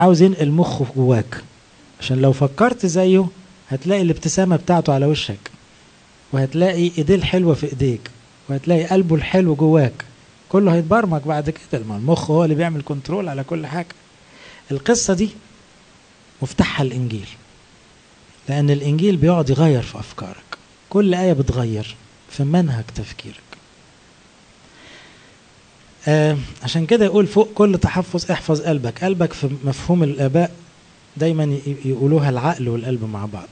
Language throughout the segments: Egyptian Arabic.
عاوز ينقل مخه جواك عشان لو فكرت زيه هتلاقي الابتسامة بتاعته على وشك وهتلاقي ايديه الحلوة في ايديك وهتلاقي قلبه الحلو جواك كله هيتبرمج بعد كده ما المخ هو اللي بيعمل كنترول على كل حاجة القصة دي مفتاحها الإنجيل لأن الإنجيل بيقعد يغير في أفكارك كل آية بتغير في منهج تفكيرك آه عشان كده يقول فوق كل تحفظ احفظ قلبك قلبك في مفهوم الآباء دايما يقولوها العقل والقلب مع بعض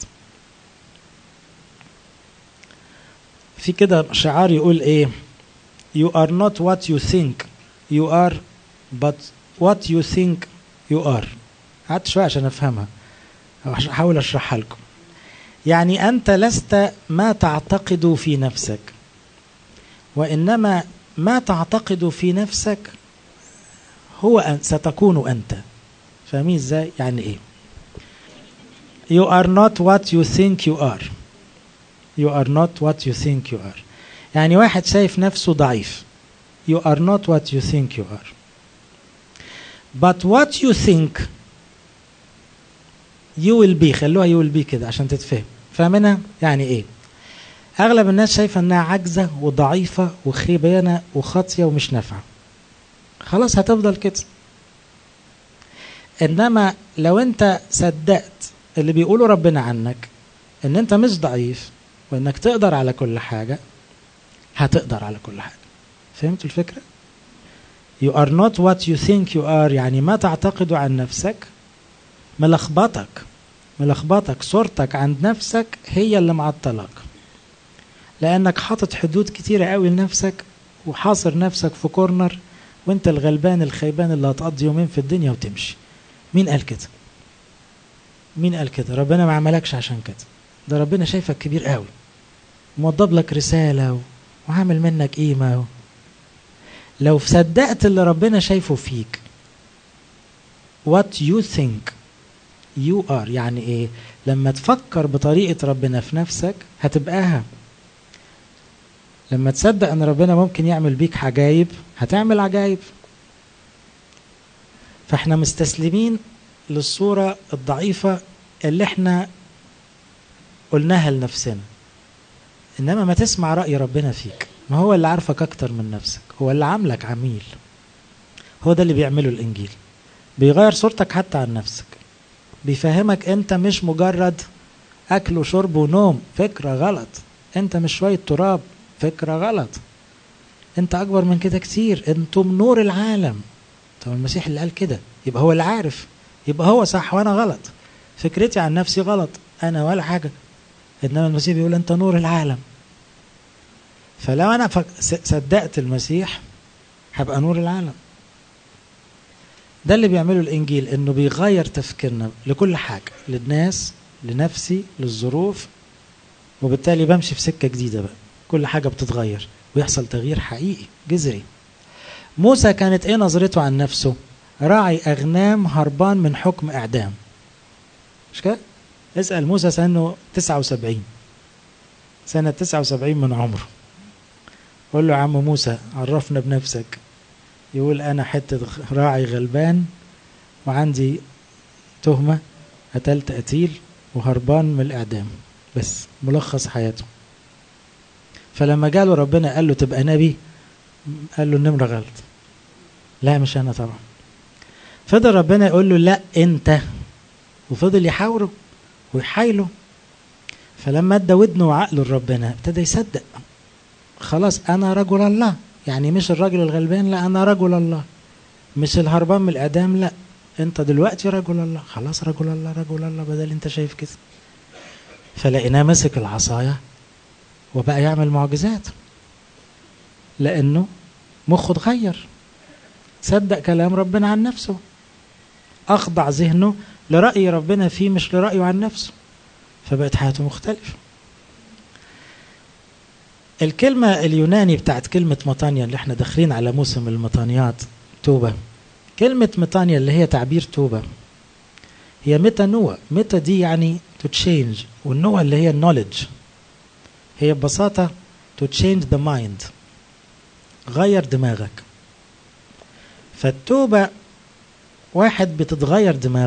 في كده شعار يقول ايه you are not what you think you are but what you think you are قعدت شوية عشان أفهمها أحاول أشرحها لكم يعني أنت لست ما تعتقد في نفسك وإنما ما تعتقد في نفسك هو أن ستكون أنت فاهمين إزاي يعني إيه you are not what you think you are you are not what you think you are يعني واحد شايف نفسه ضعيف you are not what you think you are but what you think you will be خلوها you will be كده عشان تتفهم فاهمينها يعني ايه اغلب الناس شايفه انها عاجزه وضعيفه وخيبانه وخاطيه ومش نافعه خلاص هتفضل كده انما لو انت صدقت اللي بيقوله ربنا عنك ان انت مش ضعيف وانك تقدر على كل حاجه هتقدر على كل حاجه فهمتوا الفكره you are not what you think you are يعني ما تعتقد عن نفسك ملخبطك ملخبطك صورتك عند نفسك هي اللي معطلك لانك حاطط حدود كتيره قوي لنفسك وحاصر نفسك في كورنر وانت الغلبان الخيبان اللي هتقضي يومين في الدنيا وتمشي مين قال كده مين قال كده ربنا ما عملكش عشان كده ده ربنا شايفك كبير قوي موضب لك رساله وعامل منك قيمه لو صدقت اللي ربنا شايفه فيك what you think you are يعني ايه لما تفكر بطريقة ربنا في نفسك هتبقاها لما تصدق ان ربنا ممكن يعمل بيك عجايب هتعمل عجايب فاحنا مستسلمين للصورة الضعيفة اللي احنا قلناها لنفسنا انما ما تسمع رأي ربنا فيك ما هو اللي عارفك اكتر من نفسك هو اللي عاملك عميل هو ده اللي بيعمله الانجيل بيغير صورتك حتى عن نفسك بيفهمك انت مش مجرد اكل وشرب ونوم فكرة غلط انت مش شوية تراب فكرة غلط انت اكبر من كده كتير انتم نور العالم طب المسيح اللي قال كده يبقى هو اللي عارف يبقى هو صح وانا غلط فكرتي عن نفسي غلط انا ولا حاجة انما المسيح بيقول انت نور العالم فلو انا فك... صدقت المسيح هبقى نور العالم ده اللي بيعمله الانجيل انه بيغير تفكيرنا لكل حاجه للناس لنفسي للظروف وبالتالي بمشي في سكه جديده بقى كل حاجه بتتغير ويحصل تغيير حقيقي جذري موسى كانت ايه نظرته عن نفسه راعي اغنام هربان من حكم اعدام مش كده اسال موسى سنه 79 سنه 79 من عمره قول له يا عم موسى عرفنا بنفسك يقول انا حته راعي غلبان وعندي تهمه قتلت قتيل وهربان من الاعدام بس ملخص حياته فلما جاله ربنا قال له تبقى نبي قال له النمره غلط لا مش انا طبعا فضل ربنا يقول له لا انت وفضل يحاوره ويحايله فلما ادى ودنه وعقله لربنا ابتدى يصدق خلاص انا رجل الله يعني مش الراجل الغلبان لا انا رجل الله مش الهربان من الاعدام لا انت دلوقتي رجل الله خلاص رجل الله رجل الله بدل انت شايف كده فلقيناه مسك العصايه وبقى يعمل معجزات لانه مخه اتغير صدق كلام ربنا عن نفسه اخضع ذهنه لراي ربنا فيه مش لرايه عن نفسه فبقت حياته مختلفه الكلمة اليوناني بتاعت كلمة مطانيا اللي احنا داخلين على موسم المطانيات توبة كلمة مطانيا اللي هي تعبير توبة هي ميتا نوع ميتا دي يعني to change والنوع اللي هي knowledge هي ببساطة to change the mind غير دماغك فالتوبة واحد بتتغير دماغه